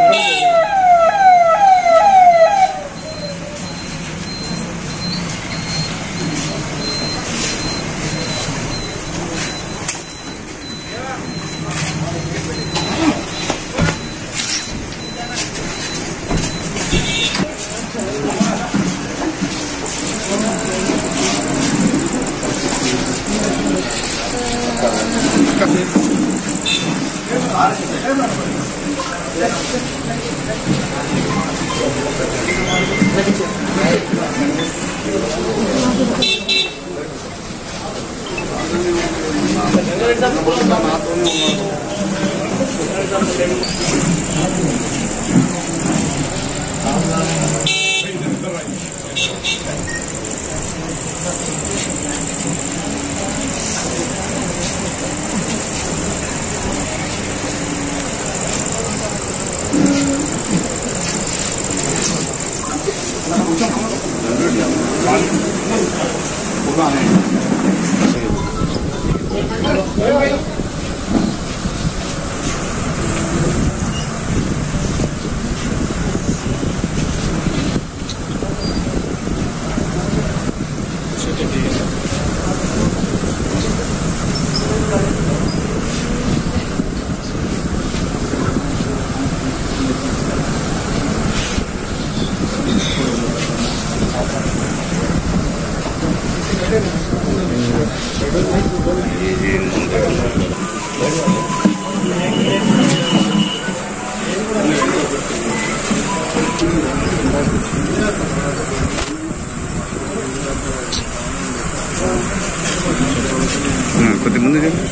కొద్ది ముందు చెప్పు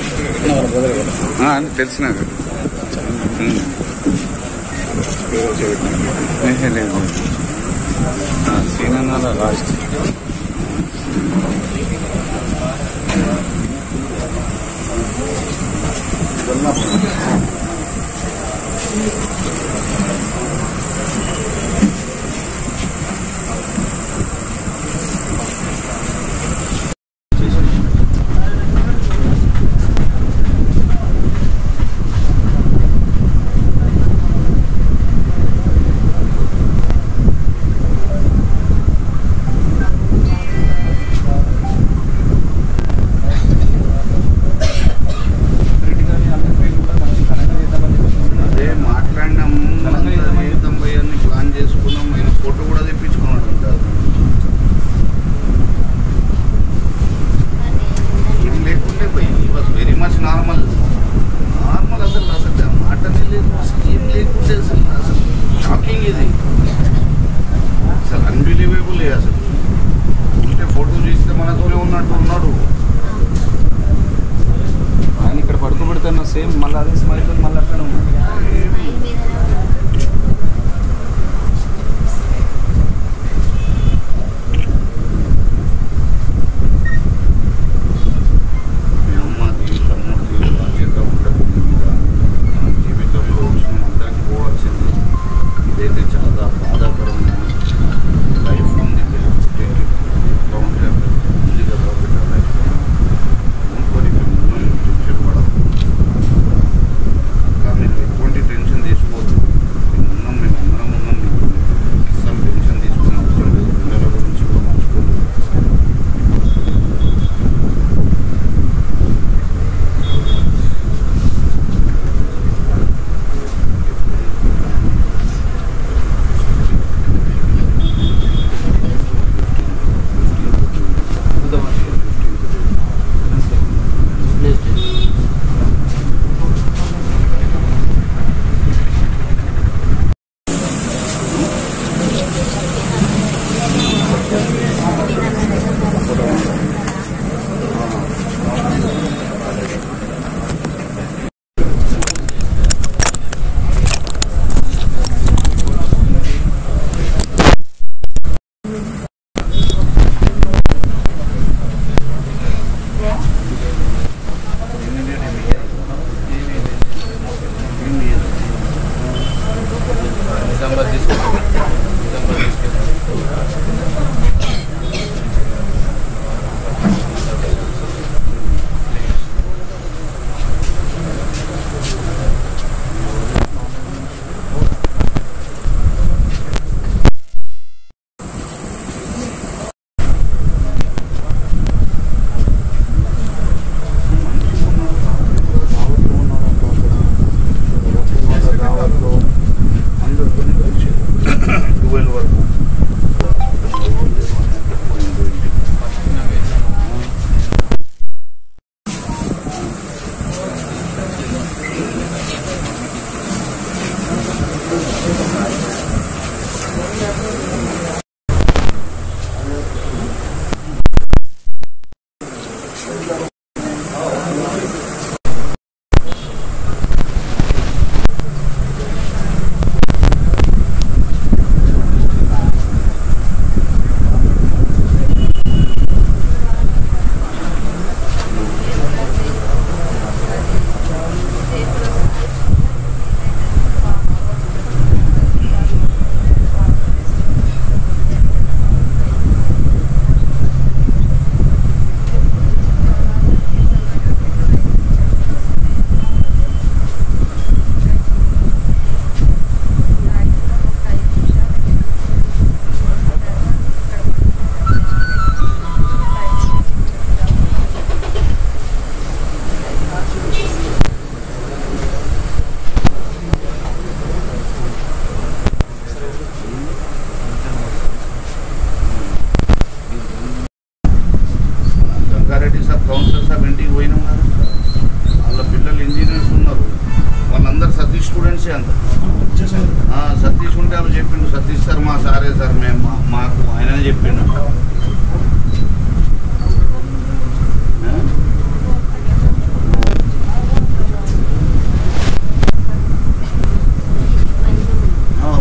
ఆ, అది తెలుసు నాకు ఉమ్. ఏహే, లేదు సీనన్నాల లాస్ట్ అదే మాట్లాడినాం జీవితం పోయాన్ని ప్లాన్ చేసుకున్నాం ఆయన ఫోటో కూడా తెప్పించుకున్నాడు అంటారు ఏం లేకుండే పోయి was very much normal normal అసలు అసలు ఆ మాటనే లేదు అసలు ఏం లేకుండే అసలు అసలు షాకింగ్ ఇది అసలు అన్బిలీవేబుల్ అసలు ఉంటే ఫోటో చూస్తే మనతోనే ఉన్నట్టు ఉన్నాడు ఆయన ఇక్కడ పడుకోబెడుతున్న సేమ్ మళ్ళీ అదే స్మైల్ మళ్ళీ అక్కడ ఉన్నాడు మీ అమ్మ జీవితం బాధ్యత ఉండదు మీద మన జీవితంలో వచ్చిన అందరికి పోవాల్సింది ఇదైతే చాలా బాధాకరమైన లైఫ్ ఉంది ఎట్లా ఉంటే అట్లా ఉంది కదా బిడ్డ లైఫ్ అనుకొని మేము టెన్షన్ పడదు కానీ మీరు ఎటువంటి టెన్షన్ తీసుకోవద్దు మేము ఉన్నాం మేము అందరం ఉన్నాం మీకు అస్సలు టెన్షన్ తీసుకునే అవసరం లేదు పిల్లల గురించి కూడా మర్చిపోదు నిజామాబాద్ తీసుకెళ్ళి నిజామాబాద్ తీసుకెళ్ళి ట్వెల్వ్ వరకు హాస్పిటల్ ఎవరు లేరు అని పోయిండు ఇంటికి. గంగారెడ్డి సార్ కౌన్సిలర్ సార్ ఇంటికి పోయినాం కదా వాళ్ళ పిల్లలు ఇంజనీర్స్ ఉన్నారు వాళ్ళందరూ సతీష్ స్టూడెంట్సే అంత ఆ, సతీష్ ఉంటే వాళ్ళు చెప్పిండు సతీష్ సార్ మా సారే సార్ మేము మా- మాకు ఆయననే చెప్పిండు ఆ? ఆ,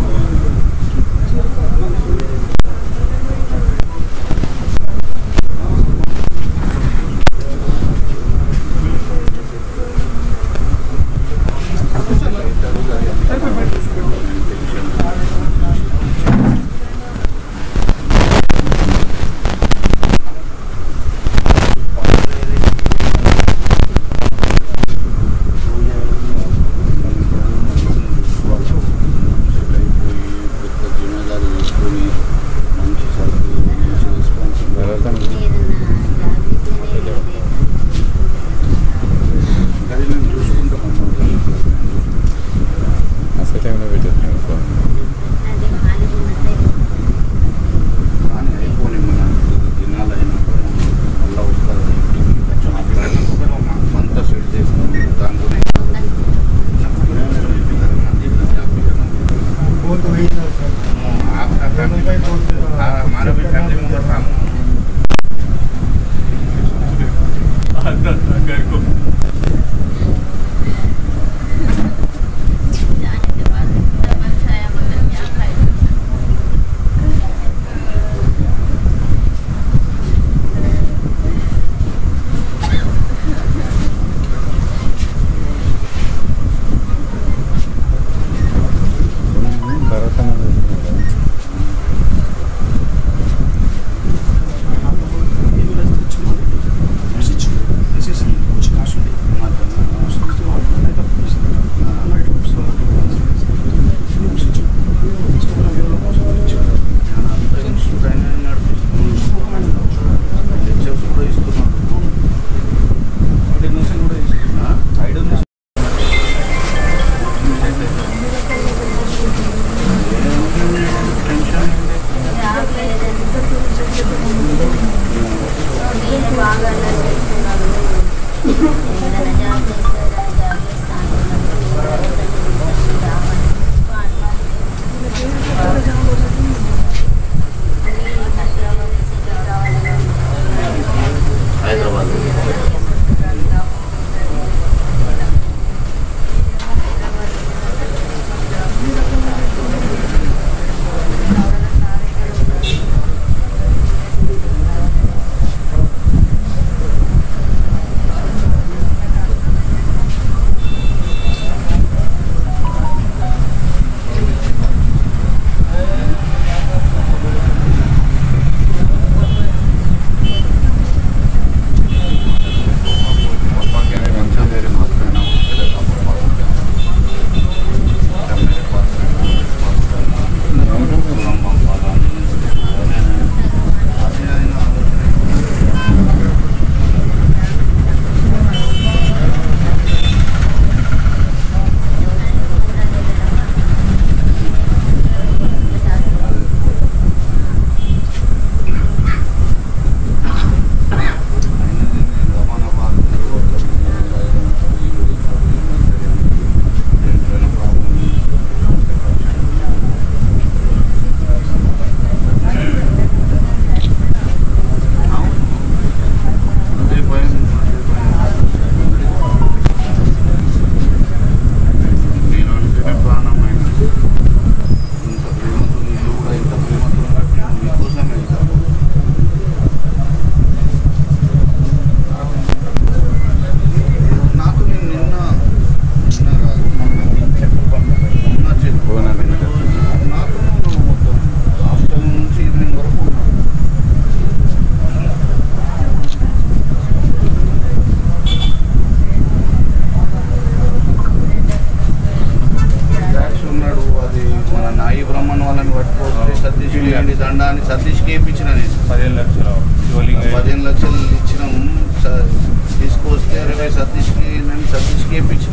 మన నాయి బ్రహ్మన్ వాళ్ళని పట్టుకొస్తే అవును. సతీష్ ఇల్లు. ఇవ్వండి దండ అని సతీష్కి వేయించిన నేను పదిహేను లక్షలు శివలింగ పదిహేను లక్షలు ఇచ్చినాం స- తీసుకొస్తే అరవై సతీష్కి నేను సతీష్కి వేయించిన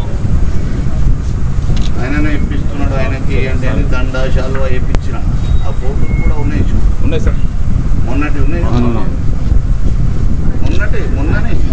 ఆయననే ఇప్పిస్తున్నాడు ఆయనకి ఏంటి అని దండ శాలువా వేయించిన ఆ ఫోటోలు కూడా ఉన్నాయి చూ ఉన్నాయి సార్ మొన్నటి ఉన్నాయి అవును. మొన్నటి మొన్ననే